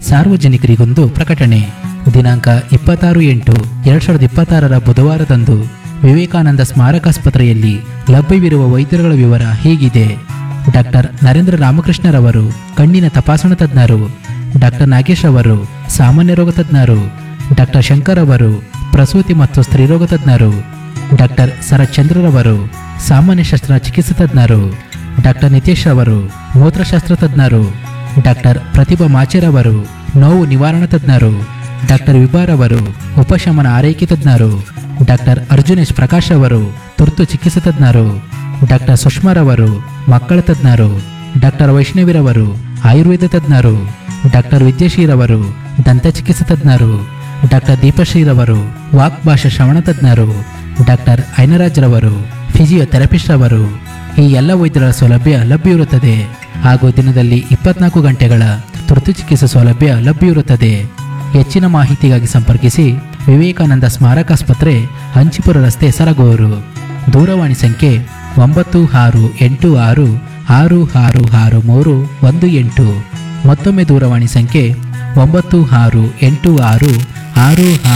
ಸಾರ್ವಜನಿಕರಿಗೊಂದು ಪ್ರಕಟಣೆ ದಿನಾಂಕ ಇಪ್ಪತ್ತಾರು ಎಂಟು ಎರಡ್ ಸಾವಿರದ ಇಪ್ಪತ್ತಾರರ ಬುಧವಾರದಂದು ವಿವೇಕಾನಂದ ಸ್ಮಾರಕಾಸ್ಪತ್ರೆಯಲ್ಲಿ ಲಭ್ಯವಿರುವ ವೈದ್ಯರುಗಳ ವಿವರ ಹೀಗಿದೆ ಡಾಕ್ಟರ್ ನರೇಂದ್ರ ರಾಮಕೃಷ್ಣರವರು ಕಣ್ಣಿನ ತಪಾಸಣಾ ತಜ್ಞರು ಡಾಕ್ಟರ್ ನಾಗೇಶ್ ಅವರು ಸಾಮಾನ್ಯ ರೋಗ ತಜ್ಞರು ಡಾಕ್ಟರ್ ಶಂಕರ್ ಅವರು ಪ್ರಸೂತಿ ಮತ್ತು ಸ್ತ್ರೀರೋಗ ತಜ್ಞರು ಡಾಕ್ಟರ್ ಶರತ್ಚಂದ್ರರವರು ಸಾಮಾನ್ಯ ಶಸ್ತ್ರ ಚಿಕಿತ್ಸಾ ತಜ್ಞರು ಡಾಕ್ಟರ್ ನಿತೇಶ್ ಅವರು ಮೂತ್ರಶಾಸ್ತ್ರ ತಜ್ಞರು ಡಾಕ್ಟರ್ ಪ್ರತಿಭಾ ಮಾಚೇರವರು ನೋವು ನಿವಾರಣಾ ತಜ್ಞರು ಡಾಕ್ಟರ್ ವಿಭಾರ್ ಅವರು ಉಪಶಮನ ಆರೈಕೆ ತಜ್ಞರು ಡಾಕ್ಟರ್ ಅರ್ಜುನೇಶ್ ಪ್ರಕಾಶ್ ಅವರು ತುರ್ತು ಚಿಕಿತ್ಸಾ ತಜ್ಞರು ಡಾಕ್ಟರ್ ಸುಷ್ಮಾರವರು ಮಕ್ಕಳ ತಜ್ಞರು ಡಾಕ್ಟರ್ ವೈಷ್ಣವಿರವರು ಆಯುರ್ವೇದ ತಜ್ಞರು ಡಾಕ್ಟರ್ ವಿದ್ಯಾಶ್ರೀರವರು ದಂತ ಚಿಕಿತ್ಸಾ ತಜ್ಞರು ಡಾಕ್ಟರ್ ದೀಪಶ್ರೀರವರು ವಾಕ್ ಭಾಷಾ ಶ್ರವಣ ತಜ್ಞರು ಡಾಕ್ಟರ್ ಐನರಾಜ್ರವರು ಫಿಸಿಯೋಥೆರಪಿಸ್ಟ್ ಅವರು ಈ ಎಲ್ಲ ವೈದ್ಯರ ಸೌಲಭ್ಯ ಲಭ್ಯವಿರುತ್ತದೆ ಹಾಗೂ ದಿನದಲ್ಲಿ ಇಪ್ಪತ್ನಾಲ್ಕು ಗಂಟೆಗಳ ತುರ್ತು ಚಿಕಿತ್ಸೆ ಸೌಲಭ್ಯ ಲಭ್ಯವಿರುತ್ತದೆ ಹೆಚ್ಚಿನ ಮಾಹಿತಿಗಾಗಿ ಸಂಪರ್ಕಿಸಿ ವಿವೇಕಾನಂದ ಸ್ಮಾರಕಾಸ್ಪತ್ರೆ ಹಂಚಿಪುರ ರಸ್ತೆ ಸರಗೂರು ದೂರವಾಣಿ ಸಂಖ್ಯೆ ಒಂಬತ್ತು ಆರು ಎಂಟು ಆರು ಆರು ಆರು ಆರು ಮೂರು ಒಂದು ಎಂಟು ಮತ್ತೊಮ್ಮೆ ದೂರವಾಣಿ ಸಂಖ್ಯೆ ಒಂಬತ್ತು ಆರು ಎಂಟು ಆರು ಆರು